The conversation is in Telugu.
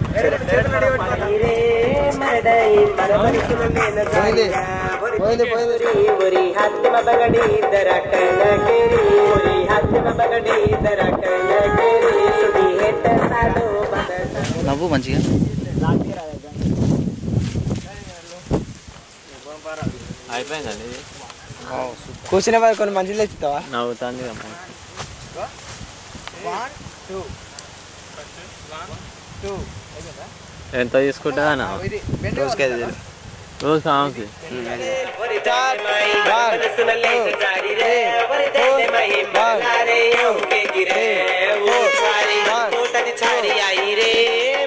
పోయింది పోయింది నవ్వు మంచిగా అయిపోయిందండి ఇది కూర్చునే వాళ్ళు కొన్ని మంచిలు తెచ్చుతావా నవ్వుతుంది ఎంత తీసుకుంటుందా అన్న రోజుకి ఐదు వేలు రోజు కావాలి One, two, three, four, five,